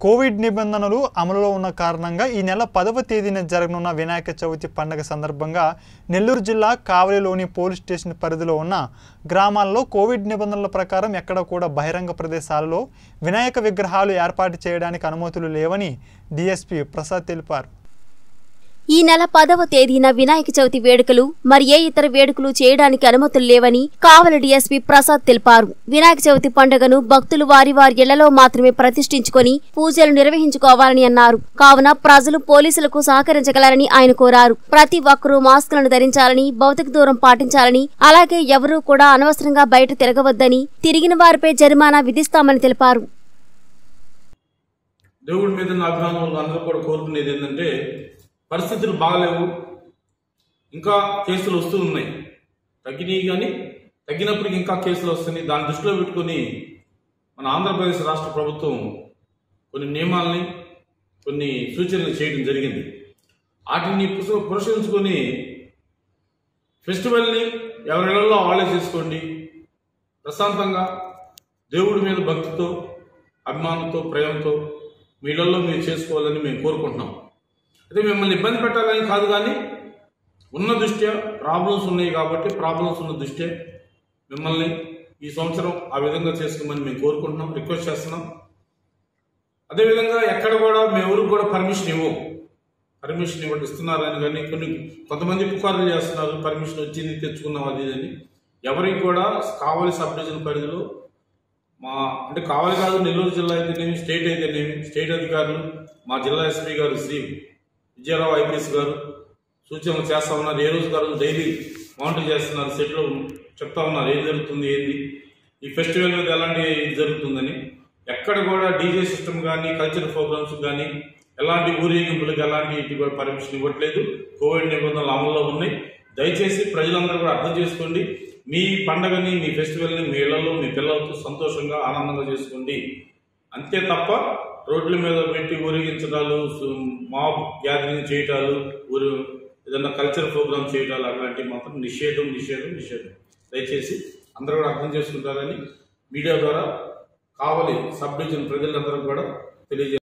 Covid నిబంధనలు అమలులో ఉన్న కారణంగా ఈ నెల పదవ తేదీన జరగనున్న వినాయక చవితి పండుగ సందర్భంగా నెల్లూరు జిల్లా కావలిలోని పోలీస్ స్టేషన్ పరిధిలో ఉన్న గ్రామాల్లో కోవిడ్ నిబంధనల ప్రకారం ఎక్కడ కూడా బహిరంగ ప్రదేశాలలో వినాయక విగ్రహాలు ఏర్పాటు చేయడానికి అనుమతులు లేవని డీఎస్పీ ప్రసాద్ తెలిపారు ఈ నెల పదవ తేదీన వినాయక చవితి వేడుకలు మరి ఏ ఇతర వేడుకలు చేయడానికి అనుమతులు లేవని కావలి డీఎస్పీ ప్రసాద్ తెలిపారు వినాయక చవితి పండుగను భక్తులు వారి వారి ఇళ్లలో మాత్రమే ప్రతిష్ఠించుకొని పూజలు నిర్వహించుకోవాలని అన్నారు కావున ప్రజలు పోలీసులకు సహకరించగలరని ఆయన కోరారు ప్రతి ఒక్కరూ మాస్కులను ధరించాలని భౌతిక దూరం పాటించాలని అలాగే ఎవరూ కూడా అనవసరంగా బయట తిరగవద్దని తిరిగిన వారిపై జరిమానా విధిస్తామని తెలిపారు దేవుడి మీద ఉన్న అభిమానులు అందరూ కూడా కోరుకునేది ఏంటంటే పరిస్థితులు బాగలేవు ఇంకా కేసులు వస్తూ ఉన్నాయి తగ్గినాయి కానీ తగ్గినప్పటికీ ఇంకా కేసులు వస్తున్నాయి దాన్ని దృష్టిలో పెట్టుకొని మన ఆంధ్రప్రదేశ్ రాష్ట్ర ప్రభుత్వం కొన్ని నియమాల్ని కొన్ని సూచనలు చేయడం జరిగింది వాటిని పురుష- పురస్కరించుకొని ఫెస్టివల్ని ఎవరిలో వాళ్ళే చేసుకోండి ప్రశాంతంగా దేవుడి మీద భక్తితో అభిమానంతో ప్రేమతో మీ ఇళ్లలో మీరు చేసుకోవాలని మేము కోరుకుంటున్నాం అయితే మిమ్మల్ని ఇబ్బంది పెట్టాలని కాదు కానీ ఉన్న దృష్ట్యా ప్రాబ్లమ్స్ ఉన్నాయి కాబట్టి ప్రాబ్లమ్స్ ఉన్న దృష్ట్యా మిమ్మల్ని ఈ సంవత్సరం ఆ విధంగా చేసుకోమని మేము కోరుకుంటున్నాం రిక్వెస్ట్ చేస్తున్నాం అదేవిధంగా ఎక్కడ కూడా మేము ఎవరికి కూడా పర్మిషన్ ఇవ్వం పర్మిషన్ ఇవ్వడం ఇస్తున్నారని కానీ కొన్ని కొంతమంది పుకార్లు చేస్తున్నారు పర్మిషన్ వచ్చింది తెచ్చుకున్నాం అది ఇది అని ఎవరికి కూడా కావలి సబ్ డివిజన్ పరిధిలో మా అంటే కావాలి కాదు నెల్లూరు జిల్లా అయితేనేమి స్టేట్ అయితేనేమి స్టేట్ అధికారులు మా జిల్లా ఎస్పీ గారు శ్రీ విజయరావు ఐపీఎస్ గారు సూచనలు చేస్తా ఉన్నారు ఏ రోజు గారు డైలీ మానిటర్ చేస్తున్నారు సెట్లో చెప్తా ఉన్నారు ఏం జరుగుతుంది ఏంది ఈ ఫెస్టివల్ మీద ఎలాంటి ఇది జరుగుతుందని ఎక్కడ కూడా డీజే సిస్టమ్ కానీ కల్చరల్ ప్రోగ్రామ్స్ కానీ ఎలాంటి ఊరేగింపులకు ఎలాంటి ఇటు కూడా పర్మిషన్ ఇవ్వట్లేదు కోవిడ్ నిబంధనలు అమల్లో ఉన్నాయి దయచేసి ప్రజలందరూ కూడా అర్థం చేసుకోండి మీ పండగని మీ ఫెస్టివల్ని మీ ఇళ్లలో మీ పిల్లలతో సంతోషంగా ఆనందంగా చేసుకోండి అంతే తప్ప రోడ్ల మీద పెట్టి ఊరేగించడాలు సు- మాబ్ గ్యాదరింగ్ చేయటాలు ఊరు ఏదన్నా కల్చర్ ప్రోగ్రామ్ చేయటాలు అలాంటివి మాత్రం నిషేధం నిషేధం నిషేధం దయచేసి అందరూ కూడా అర్థం చేసుకుంటారని మీడియా ద్వారా కావలి సబ్ డివిజన్ ప్రజలందరూ కూడా తెలియజే